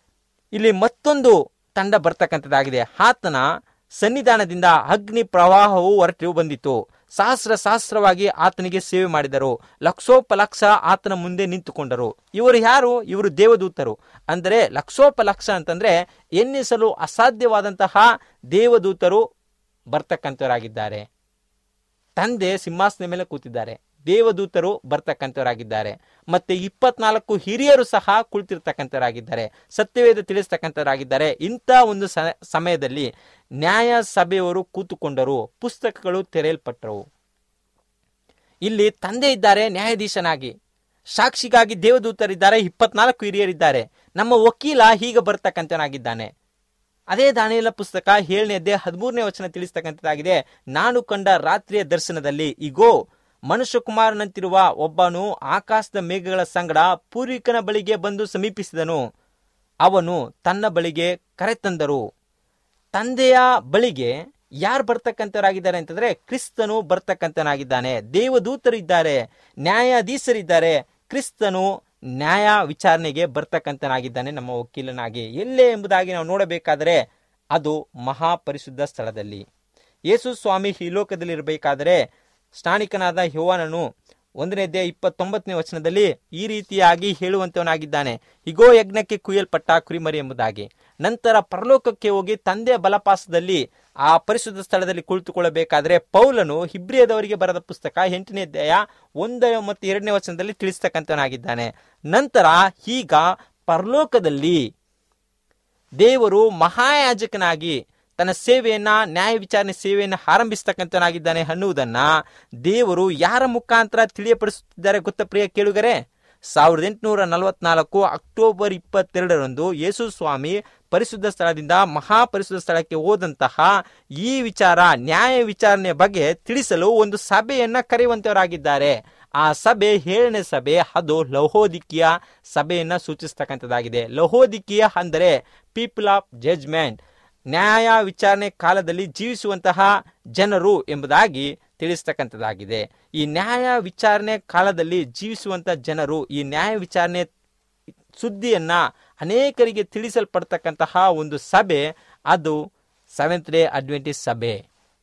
ಇಲ್ಲಿ ಮತ್ತೊಂದು ತಂಡ ಬರ್ತಕ್ಕಂಥದ್ದಾಗಿದೆ ಆತನ ಸನ್ನಿಧಾನದಿಂದ ಅಗ್ನಿ ಪ್ರವಾಹವು ಹೊರಟು ಬಂದಿತು ಸಹಸ್ರ ಸಹಸ್ರವಾಗಿ ಆತನಿಗೆ ಸೇವೆ ಮಾಡಿದರು ಲಕ್ಷೋಪಲಕ್ಷ ಆತನ ಮುಂದೆ ನಿಂತುಕೊಂಡರು ಇವರು ಯಾರು ಇವರು ದೇವದೂತರು ಅಂದರೆ ಲಕ್ಷೋಪಲಕ್ಷ ಅಂತಂದ್ರೆ ಎನ್ನಿಸಲು ಅಸಾಧ್ಯವಾದಂತಹ ದೇವದೂತರು ಬರ್ತಕ್ಕಂಥವರಾಗಿದ್ದಾರೆ ತಂದೆ ಸಿಂಹಾಸನ ಮೇಲೆ ಕೂತಿದ್ದಾರೆ ದೇವದೂತರು ಬರ್ತಕ್ಕಂಥವರಾಗಿದ್ದಾರೆ ಮತ್ತೆ ಇಪ್ಪತ್ನಾಲ್ಕು ಹಿರಿಯರು ಸಹ ಕುಳಿತಿರ್ತಕ್ಕಂಥವರಾಗಿದ್ದಾರೆ ಸತ್ಯವೇದ ತಿಳಿಸ್ತಕ್ಕಂಥವರಾಗಿದ್ದಾರೆ ಇಂಥ ಒಂದು ಸ- ಸಮಯದಲ್ಲಿ ನ್ಯಾಯ ಸಭೆಯವರು ಕೂತುಕೊಂಡರು ಪುಸ್ತಕಗಳು ತೆರೆಯಲ್ಪಟ್ಟರು ಇಲ್ಲಿ ತಂದೆ ಇದ್ದಾರೆ ನ್ಯಾಯಾಧೀಶನಾಗಿ ಸಾಕ್ಷಿಗಾಗಿ ದೇವದೂತರಿದ್ದಾರೆ ಇಪ್ಪತ್ನಾಲ್ಕು ಹಿರಿಯರಿದ್ದಾರೆ ನಮ್ಮ ವಕೀಲ ಹೀಗ ಬರ್ತಕ್ಕಂಥವನಾಗಿದ್ದಾನೆ ಅದೇ ದಾನಿಯಲ ಪುಸ್ತಕ ಏಳನೇ ಅಧ್ಯಾಯ ಹದಿಮೂರನೇ ವಚನ ತಿಳಿಸ್ತಕ್ಕಂಥದ್ದಾಗಿದೆ ನಾನು ಕಂಡ ರಾತ್ರಿಯ ದರ್ಶನದಲ್ಲಿ ಇಗೋ ಮನುಷ್ಯಕುಮಾರನಂತಿರುವ ಒಬ್ಬನು ಆಕಾಶದ ಮೇಘಗಳ ಸಂಗಡ ಪೂರ್ವಿಕನ ಬಳಿಗೆ ಬಂದು ಸಮೀಪಿಸಿದನು ಅವನು ತನ್ನ ಬಳಿಗೆ ಕರೆತಂದರು ತಂದೆಯ ಬಳಿಗೆ ಯಾರು ಬರ್ತಕ್ಕಂಥವರಾಗಿದ್ದಾರೆ ಅಂತಂದ್ರೆ ಕ್ರಿಸ್ತನು ಬರ್ತಕ್ಕಂಥನಾಗಿದ್ದಾನೆ ದೇವದೂತರು ಇದ್ದಾರೆ ನ್ಯಾಯಾಧೀಶರಿದ್ದಾರೆ ಕ್ರಿಸ್ತನು ನ್ಯಾಯ ವಿಚಾರಣೆಗೆ ಬರ್ತಕ್ಕಂಥನಾಗಿದ್ದಾನೆ ನಮ್ಮ ವಕೀಲನಾಗಿ ಎಲ್ಲೇ ಎಂಬುದಾಗಿ ನಾವು ನೋಡಬೇಕಾದರೆ ಅದು ಮಹಾಪರಿಶುದ್ಧ ಸ್ಥಳದಲ್ಲಿ ಯೇಸು ಸ್ವಾಮಿ ಈ ಲೋಕದಲ್ಲಿ ಇರಬೇಕಾದರೆ ಸ್ನಾನಿಕನಾದ ಯೋವಾನನು ಒಂದನೇ ಅಧ್ಯಾಯ ಇಪ್ಪತ್ತೊಂಬತ್ತನೇ ವಚನದಲ್ಲಿ ಈ ರೀತಿಯಾಗಿ ಹೇಳುವಂತವನಾಗಿದ್ದಾನೆ ಹಿಗೋ ಯಜ್ಞಕ್ಕೆ ಕುಯ್ಯಲ್ಪಟ್ಟ ಕುರಿಮರಿ ಎಂಬುದಾಗಿ ನಂತರ ಪರಲೋಕಕ್ಕೆ ಹೋಗಿ ತಂದೆಯ ಬಲಪಾಸದಲ್ಲಿ ಆ ಪರಿಶುದ್ಧ ಸ್ಥಳದಲ್ಲಿ ಕುಳಿತುಕೊಳ್ಳಬೇಕಾದ್ರೆ ಪೌಲನು ಹಿಬ್ರಿಯದವರಿಗೆ ಬರೆದ ಪುಸ್ತಕ ಎಂಟನೇ ಅಧ್ಯಾಯ ಒಂದು ಮತ್ತು ಎರಡನೇ ವಚನದಲ್ಲಿ ತಿಳಿಸ್ತಕ್ಕಂಥವನಾಗಿದ್ದಾನೆ ನಂತರ ಈಗ ಪರಲೋಕದಲ್ಲಿ ದೇವರು ಮಹಾಯಾಜಕನಾಗಿ ತನ್ನ ಸೇವೆಯನ್ನ ನ್ಯಾಯ ವಿಚಾರಣೆ ಸೇವೆಯನ್ನು ಆರಂಭಿಸ್ತಕ್ಕಂಥನಾಗಿದ್ದಾನೆ ಅನ್ನುವುದನ್ನ ದೇವರು ಯಾರ ಮುಖಾಂತರ ತಿಳಿಯಪಡಿಸುತ್ತಿದ್ದಾರೆ ಗೊತ್ತ ಪ್ರಿಯ ಕೇಳುಗರೆ ಸಾವಿರದ ಎಂಟುನೂರ ನಲವತ್ನಾಲ್ಕು ಅಕ್ಟೋಬರ್ ಇಪ್ಪತ್ತೆರಡರಂದು ಯೇಸು ಸ್ವಾಮಿ ಪರಿಶುದ್ಧ ಸ್ಥಳದಿಂದ ಮಹಾಪರಿಶುದ್ಧ ಸ್ಥಳಕ್ಕೆ ಹೋದಂತಹ ಈ ವಿಚಾರ ನ್ಯಾಯ ವಿಚಾರಣೆ ಬಗ್ಗೆ ತಿಳಿಸಲು ಒಂದು ಸಭೆಯನ್ನ ಕರೆಯುವಂತವರಾಗಿದ್ದಾರೆ ಆ ಸಭೆ ಏಳನೇ ಸಭೆ ಅದು ಲಹೋದಿಕಿಯ ಸಭೆಯನ್ನ ಸೂಚಿಸ್ತಕ್ಕಂಥದ್ದಾಗಿದೆ ಲಹೋದಿಕಿಯ ಅಂದರೆ ಪೀಪಲ್ ಆಫ್ ಜಡ್ಜ್ಮೆಂಟ್ ನ್ಯಾಯ ವಿಚಾರಣೆ ಕಾಲದಲ್ಲಿ ಜೀವಿಸುವಂತಹ ಜನರು ಎಂಬುದಾಗಿ ತಿಳಿಸ್ತಕ್ಕಂಥದ್ದಾಗಿದೆ ಈ ನ್ಯಾಯ ವಿಚಾರಣೆ ಕಾಲದಲ್ಲಿ ಜೀವಿಸುವಂತ ಜನರು ಈ ನ್ಯಾಯ ವಿಚಾರಣೆ ಸುದ್ದಿಯನ್ನ ಅನೇಕರಿಗೆ ತಿಳಿಸಲ್ಪಡ್ತಕ್ಕಂತಹ ಒಂದು ಸಭೆ ಅದು ಸೆವೆಂತ್ ಡೇ ಅಡ್ವೆಂಟಿಸ್ ಸಭೆ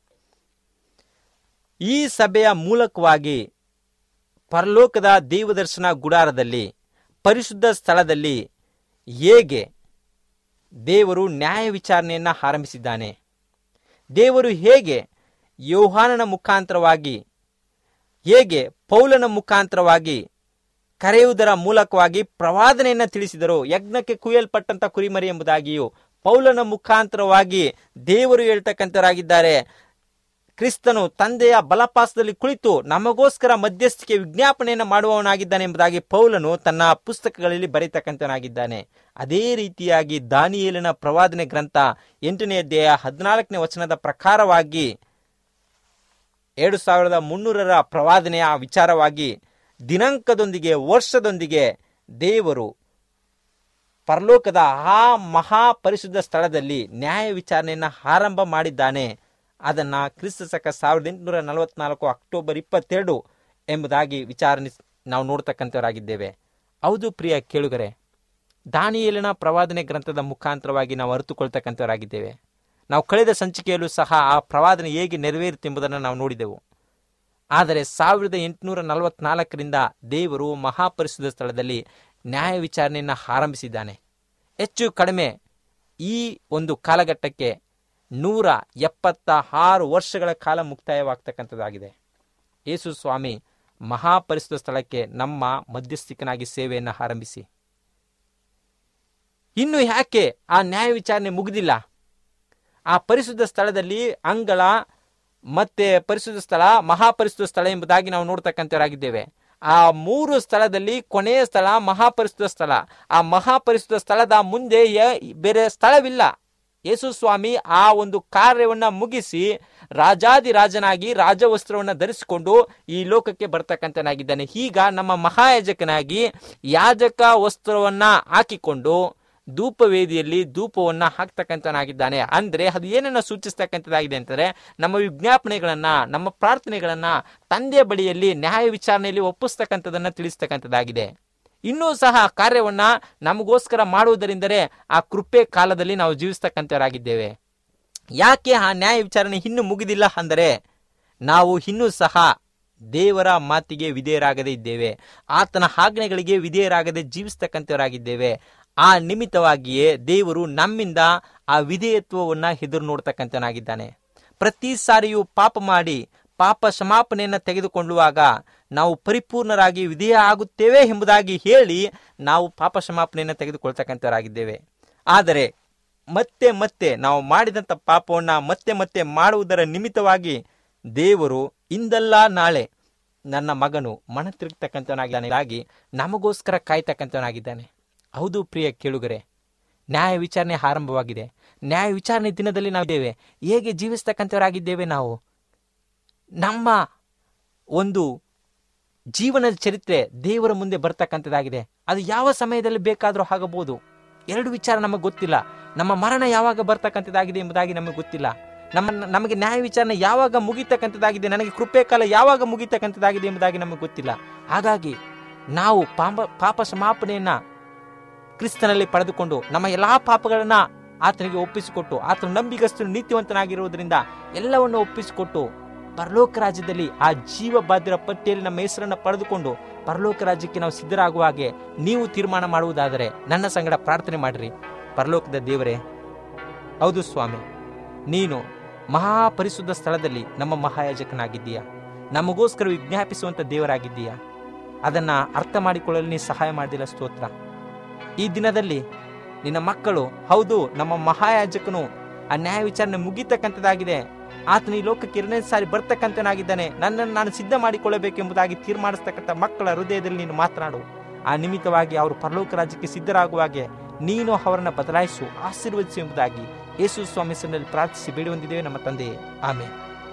ಈ ಸಭೆಯ ಮೂಲಕವಾಗಿ ಪರಲೋಕದ ದೇವದರ್ಶನ ಗುಡಾರದಲ್ಲಿ ಪರಿಶುದ್ಧ ಸ್ಥಳದಲ್ಲಿ ಹೇಗೆ ದೇವರು ನ್ಯಾಯ ವಿಚಾರಣೆಯನ್ನ ಆರಂಭಿಸಿದ್ದಾನೆ ದೇವರು ಹೇಗೆ ಯೋಹಾನನ ಮುಖಾಂತರವಾಗಿ ಹೇಗೆ ಪೌಲನ ಮುಖಾಂತರವಾಗಿ ಕರೆಯುವುದರ ಮೂಲಕವಾಗಿ ಪ್ರವಾದನೆಯನ್ನ ತಿಳಿಸಿದರು ಯಜ್ಞಕ್ಕೆ ಕುಯ್ಯಲ್ಪಟ್ಟಂತ ಕುರಿಮರಿ ಎಂಬುದಾಗಿಯೂ ಪೌಲನ ಮುಖಾಂತರವಾಗಿ ದೇವರು ಹೇಳ್ತಕ್ಕಂಥವರಾಗಿದ್ದಾರೆ ಕ್ರಿಸ್ತನು ತಂದೆಯ ಬಲಪಾಸದಲ್ಲಿ ಕುಳಿತು ನಮಗೋಸ್ಕರ ಮಧ್ಯಸ್ಥಿಕೆ ವಿಜ್ಞಾಪನೆಯನ್ನು ಮಾಡುವವನಾಗಿದ್ದಾನೆ ಎಂಬುದಾಗಿ ಪೌಲನು ತನ್ನ ಪುಸ್ತಕಗಳಲ್ಲಿ ಬರೀತಕ್ಕಂಥವನಾಗಿದ್ದಾನೆ ಅದೇ ರೀತಿಯಾಗಿ ದಾನಿಯೇಲನ ಪ್ರವಾದನೆ ಗ್ರಂಥ ಎಂಟನೇ ಅಧ್ಯಾಯ ಹದಿನಾಲ್ಕನೇ ವಚನದ ಪ್ರಕಾರವಾಗಿ ಎರಡು ಸಾವಿರದ ಮುನ್ನೂರರ ಪ್ರವಾದನೆಯ ವಿಚಾರವಾಗಿ ದಿನಾಂಕದೊಂದಿಗೆ ವರ್ಷದೊಂದಿಗೆ ದೇವರು ಪರಲೋಕದ ಆ ಮಹಾಪರಿಶುದ್ಧ ಸ್ಥಳದಲ್ಲಿ ನ್ಯಾಯ ವಿಚಾರಣೆಯನ್ನು ಆರಂಭ ಮಾಡಿದ್ದಾನೆ ಅದನ್ನ ಕ್ರಿಸ್ತ ಶಕ ಸಾವಿರದ ಎಂಟುನೂರ ನಲವತ್ನಾಲ್ಕು ಅಕ್ಟೋಬರ್ ಇಪ್ಪತ್ತೆರಡು ಎಂಬುದಾಗಿ ವಿಚಾರಣೆ ನಾವು ನೋಡ್ತಕ್ಕಂಥವರಾಗಿದ್ದೇವೆ ಹೌದು ಪ್ರಿಯ ಕೇಳುಗರೆ ದಾನಿಯೇಲನ ಪ್ರವಾದನೆ ಗ್ರಂಥದ ಮುಖಾಂತರವಾಗಿ ನಾವು ಅರಿತುಕೊಳ್ತಕ್ಕಂಥವರಾಗಿದ್ದೇವೆ ನಾವು ಕಳೆದ ಸಂಚಿಕೆಯಲ್ಲೂ ಸಹ ಆ ಪ್ರವಾದನೆ ಹೇಗೆ ನೆರವೇರುತ್ತೆಂಬುದನ್ನು ನಾವು ನೋಡಿದೆವು ಆದರೆ ಸಾವಿರದ ಎಂಟುನೂರ ನಲವತ್ನಾಲ್ಕರಿಂದ ದೇವರು ಮಹಾಪರಿಶುದ್ಧ ಸ್ಥಳದಲ್ಲಿ ನ್ಯಾಯ ವಿಚಾರಣೆಯನ್ನು ಆರಂಭಿಸಿದ್ದಾನೆ ಹೆಚ್ಚು ಕಡಿಮೆ ಈ ಒಂದು ಕಾಲಘಟ್ಟಕ್ಕೆ ನೂರ ಎಪ್ಪತ್ತ ಆರು ವರ್ಷಗಳ ಕಾಲ ಮುಕ್ತಾಯವಾಗ್ತಕ್ಕಂಥದ್ದಾಗಿದೆ ಯೇಸು ಸ್ವಾಮಿ ಮಹಾಪರಿಶುದ್ಧ ಸ್ಥಳಕ್ಕೆ ನಮ್ಮ ಮಧ್ಯಸ್ಥಿಕನಾಗಿ ಸೇವೆಯನ್ನು ಆರಂಭಿಸಿ ಇನ್ನು ಯಾಕೆ ಆ ನ್ಯಾಯ ವಿಚಾರಣೆ ಮುಗಿದಿಲ್ಲ ಆ ಪರಿಶುದ್ಧ ಸ್ಥಳದಲ್ಲಿ ಅಂಗಳ ಮತ್ತೆ ಪರಿಶುದ್ಧ ಸ್ಥಳ ಮಹಾಪರಿಶುದ್ಧ ಸ್ಥಳ ಎಂಬುದಾಗಿ ನಾವು ನೋಡ್ತಕ್ಕಂಥವರಾಗಿದ್ದೇವೆ ಆ ಮೂರು ಸ್ಥಳದಲ್ಲಿ ಕೊನೆಯ ಸ್ಥಳ ಮಹಾಪರಿಶುದ್ಧ ಸ್ಥಳ ಆ ಮಹಾಪರಿಶುದ್ಧ ಸ್ಥಳದ ಮುಂದೆ ಯ- ಬೇರೆ ಸ್ಥಳವಿಲ್ಲ ಯೇಸು ಸ್ವಾಮಿ ಆ ಒಂದು ಕಾರ್ಯವನ್ನ ಮುಗಿಸಿ ರಾಜಾದಿರಾಜನಾಗಿ ರಾಜವಸ್ತ್ರವನ್ನ ಧರಿಸಿಕೊಂಡು ಈ ಲೋಕಕ್ಕೆ ಬರ್ತಕ್ಕಂಥನಾಗಿದ್ದಾನೆ ಈಗ ನಮ್ಮ ಮಹಾಯಾಜಕನಾಗಿ ಯಾಜಕ ವಸ್ತ್ರವನ್ನ ಹಾಕಿಕೊಂಡು ಧೂಪವೇದಿಯಲ್ಲಿ ಧೂಪವನ್ನ ಹಾಕ್ತಕ್ಕಂಥನಾಗಿದ್ದಾನೆ ಅಂದ್ರೆ ಅದು ಏನನ್ನ ಸೂಚಿಸ್ತಕ್ಕಂಥದ್ದಾಗಿದೆ ಅಂತಂದ್ರೆ ನಮ್ಮ ವಿಜ್ಞಾಪನೆಗಳನ್ನ ನಮ್ಮ ಪ್ರಾರ್ಥನೆಗಳನ್ನ ತಂದೆಯ ಬಳಿಯಲ್ಲಿ ನ್ಯಾಯ ವಿಚಾರಣೆಯಲ್ಲಿ ಒಪ್ಪಿಸ್ತಕ್ಕಂಥದನ್ನ ತಿಳಿಸ್ತಕ್ಕಂಥದ್ದಾಗಿದೆ ಇನ್ನೂ ಸಹ ಆ ಕಾರ್ಯವನ್ನ ನಮಗೋಸ್ಕರ ಮಾಡುವುದರಿಂದಲೇ ಆ ಕೃಪೆ ಕಾಲದಲ್ಲಿ ನಾವು ಜೀವಿಸ್ತಕ್ಕಂಥವರಾಗಿದ್ದೇವೆ ಯಾಕೆ ಆ ನ್ಯಾಯ ವಿಚಾರಣೆ ಇನ್ನೂ ಮುಗಿದಿಲ್ಲ ಅಂದರೆ ನಾವು ಇನ್ನೂ ಸಹ ದೇವರ ಮಾತಿಗೆ ವಿಧೇಯರಾಗದೇ ಇದ್ದೇವೆ ಆತನ ಆಜ್ಞೆಗಳಿಗೆ ವಿಧೇಯರಾಗದೆ ಜೀವಿಸ್ತಕ್ಕಂಥವರಾಗಿದ್ದೇವೆ ಆ ನಿಮಿತ್ತವಾಗಿಯೇ ದೇವರು ನಮ್ಮಿಂದ ಆ ವಿಧೇಯತ್ವವನ್ನ ಎದುರು ನೋಡ್ತಕ್ಕಂಥನಾಗಿದ್ದಾನೆ ಪ್ರತಿ ಸಾರಿಯೂ ಪಾಪ ಮಾಡಿ ಪಾಪ ಕ್ಷಮಾಪಣೆಯನ್ನು ತೆಗೆದುಕೊಳ್ಳುವಾಗ ನಾವು ಪರಿಪೂರ್ಣರಾಗಿ ವಿಧೇಯ ಆಗುತ್ತೇವೆ ಎಂಬುದಾಗಿ ಹೇಳಿ ನಾವು ಪಾಪ ಕ್ಷಮಾಪಣೆಯನ್ನು ತೆಗೆದುಕೊಳ್ತಕ್ಕಂಥವರಾಗಿದ್ದೇವೆ ಆದರೆ ಮತ್ತೆ ಮತ್ತೆ ನಾವು ಮಾಡಿದಂಥ ಪಾಪವನ್ನ ಮತ್ತೆ ಮತ್ತೆ ಮಾಡುವುದರ ನಿಮಿತ್ತವಾಗಿ ದೇವರು ಇಂದಲ್ಲ ನಾಳೆ ನನ್ನ ಮಗನು ಮನ ತಿರುಗ್ತಕ್ಕಂಥವನಾಗಿದ್ದಾನೆ ನಮಗೋಸ್ಕರ ಕಾಯ್ತಕ್ಕಂಥವನಾಗಿದ್ದಾನೆ ಹೌದು ಪ್ರಿಯ ಕೇಳುಗರೆ ನ್ಯಾಯ ವಿಚಾರಣೆ ಆರಂಭವಾಗಿದೆ ನ್ಯಾಯ ವಿಚಾರಣೆ ದಿನದಲ್ಲಿ ನಾವಿದ್ದೇವೆ ಹೇಗೆ ಜೀವಿಸ್ತಕ್ಕಂಥವರಾಗಿದ್ದೇವೆ ನಾವು ನಮ್ಮ ಒಂದು ಜೀವನದ ಚರಿತ್ರೆ ದೇವರ ಮುಂದೆ ಬರ್ತಕ್ಕಂಥದ್ದಾಗಿದೆ ಅದು ಯಾವ ಸಮಯದಲ್ಲಿ ಬೇಕಾದರೂ ಆಗಬಹುದು ಎರಡು ವಿಚಾರ ನಮಗೆ ಗೊತ್ತಿಲ್ಲ ನಮ್ಮ ಮರಣ ಯಾವಾಗ ಬರ್ತಕ್ಕಂಥದ್ದಾಗಿದೆ ಎಂಬುದಾಗಿ ನಮಗೆ ಗೊತ್ತಿಲ್ಲ ನಮ್ಮ ನಮಗೆ ನ್ಯಾಯ ವಿಚಾರಣೆ ಯಾವಾಗ ಮುಗಿತಕ್ಕಂಥದ್ದಾಗಿದೆ ನನಗೆ ಕೃಪೆ ಕಾಲ ಯಾವಾಗ ಮುಗಿತಕ್ಕಂಥದ್ದಾಗಿದೆ ಎಂಬುದಾಗಿ ನಮಗೆ ಗೊತ್ತಿಲ್ಲ ಹಾಗಾಗಿ ನಾವು ಪಾಪ ಪಾಪ ಕ್ಷಮಾಪಣೆಯನ್ನ ಕ್ರಿಸ್ತನಲ್ಲಿ ಪಡೆದುಕೊಂಡು ನಮ್ಮ ಎಲ್ಲಾ ಪಾಪಗಳನ್ನ ಆತನಿಗೆ ಒಪ್ಪಿಸಿಕೊಟ್ಟು ಆತನ ನಂಬಿಗಸ್ತನು ನೀತಿವಂತನಾಗಿರುವುದರಿಂದ ಎಲ್ಲವನ್ನು ಒಪ್ಪಿಸಿಕೊಟ್ಟು ಪರಲೋಕ ರಾಜ್ಯದಲ್ಲಿ ಆ ಜೀವ ಬಾಧ್ಯರ ಪಟ್ಟಿಯಲ್ಲಿ ನಮ್ಮ ಹೆಸರನ್ನ ಪಡೆದುಕೊಂಡು ಪರಲೋಕ ರಾಜ್ಯಕ್ಕೆ ನಾವು ಸಿದ್ಧರಾಗುವ ಹಾಗೆ ನೀವು ತೀರ್ಮಾನ ಮಾಡುವುದಾದರೆ ನನ್ನ ಸಂಗಡ ಪ್ರಾರ್ಥನೆ ಮಾಡಿರಿ ಪರಲೋಕದ ದೇವರೇ ಹೌದು ಸ್ವಾಮಿ ನೀನು ಮಹಾಪರಿಶುದ್ಧ ಸ್ಥಳದಲ್ಲಿ ನಮ್ಮ ಮಹಾಯಾಜಕನಾಗಿದ್ದೀಯ ನಮಗೋಸ್ಕರ ವಿಜ್ಞಾಪಿಸುವಂತ ದೇವರಾಗಿದ್ದೀಯ ಅದನ್ನ ಅರ್ಥ ಮಾಡಿಕೊಳ್ಳಲು ನೀ ಸಹಾಯ ಮಾಡಿಲ್ಲ ಸ್ತೋತ್ರ ಈ ದಿನದಲ್ಲಿ ನಿನ್ನ ಮಕ್ಕಳು ಹೌದು ನಮ್ಮ ಮಹಾಯಾಜಕನು ಆ ನ್ಯಾಯ ವಿಚಾರಣೆ ಮುಗಿತಕ್ಕಂಥದ್ದಾಗಿದೆ ಆತನ ಈ ಲೋಕಕ್ಕೆ ಎರಡನೇ ಸಾರಿ ಬರ್ತಕ್ಕಂಥನಾಗಿದ್ದಾನೆ ನನ್ನನ್ನು ನಾನು ಸಿದ್ಧ ಮಾಡಿಕೊಳ್ಳಬೇಕೆಂಬುದಾಗಿ ತೀರ್ಮಾನಿಸ್ತಕ್ಕಂಥ ಮಕ್ಕಳ ಹೃದಯದಲ್ಲಿ ನೀನು ಮಾತನಾಡು ಆ ನಿಮಿತ್ತವಾಗಿ ಅವರು ಪರಲೋಕ ರಾಜ್ಯಕ್ಕೆ ಸಿದ್ಧರಾಗುವ ಹಾಗೆ ನೀನು ಅವರನ್ನು ಬದಲಾಯಿಸು ಆಶೀರ್ವದಿಸು ಎಂಬುದಾಗಿ ಯೇಸು ಸ್ವಾಮಿ ಹೆಸರಿನಲ್ಲಿ ಪ್ರಾರ್ಥಿಸಿ ಬೇಡಿ ಹೊಂದಿದ್ದೇವೆ ನಮ್ಮ ತಂದೆಯೇ ಆಮೇಲೆ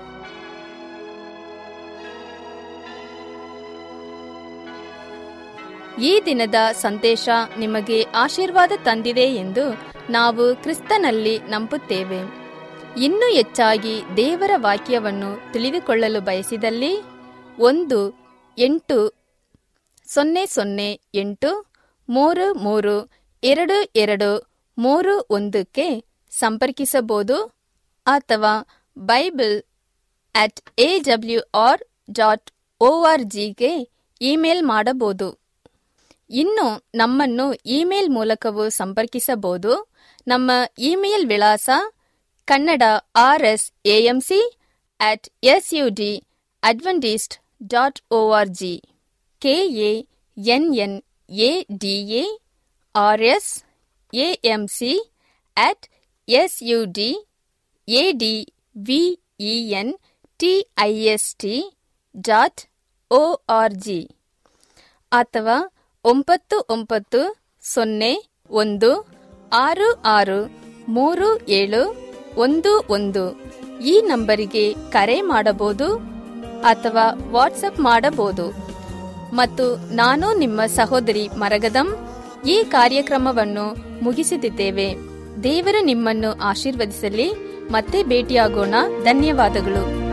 ಈ ದಿನದ ಸಂದೇಶ ನಿಮಗೆ ಆಶೀರ್ವಾದ ತಂದಿದೆ ಎಂದು ನಾವು ಕ್ರಿಸ್ತನಲ್ಲಿ ನಂಬುತ್ತೇವೆ ಇನ್ನೂ ಹೆಚ್ಚಾಗಿ ದೇವರ ವಾಕ್ಯವನ್ನು ತಿಳಿದುಕೊಳ್ಳಲು ಬಯಸಿದಲ್ಲಿ ಒಂದು ಎಂಟು ಸೊನ್ನೆ ಸೊನ್ನೆ ಎಂಟು ಮೂರು ಮೂರು ಎರಡು ಎರಡು ಮೂರು ಒಂದಕ್ಕೆ ಸಂಪರ್ಕಿಸಬಹುದು ಅಥವಾ Bible at A W R dot O R ಜಿಗೆ ಇಮೇಲ್ ಮಾಡಬಹುದು ಇನ್ನು ನಮ್ಮನ್ನು ಇಮೇಲ್ ಮೂಲಕವೂ ಸಂಪರ್ಕಿಸಬಹುದು ನಮ್ಮ ಇಮೇಲ್ ವಿಳಾಸ Kannada R S AMC at S U D Adventist dot O R G K A N N A D A R S AMC at S U D A D V E N T I S T dot O R G ಅಥವಾ ಒಂಬತ್ತು ಒಂಬತ್ತು ಸೊನ್ನೆ ಒಂದು ಆರು ಆರು ಮೂರು ಏಳು ಒಂದು ಒಂದು ಈ ನಂಬರಿಗೆ ಕರೆ ಮಾಡಬಹುದು ಅಥವಾ ವಾಟ್ಸಪ್ ಮಾಡಬಹುದು ಮತ್ತು ನಾನು ನಿಮ್ಮ ಸಹೋದರಿ ಮರಗದಂ ಈ ಕಾರ್ಯಕ್ರಮವನ್ನು ಮುಗಿಸುತ್ತಿದ್ದೇವೆ ದೇವರು ನಿಮ್ಮನ್ನು ಆಶೀರ್ವದಿಸಲಿ ಮತ್ತೆ ಭೇಟಿಯಾಗೋಣ ಧನ್ಯವಾದಗಳು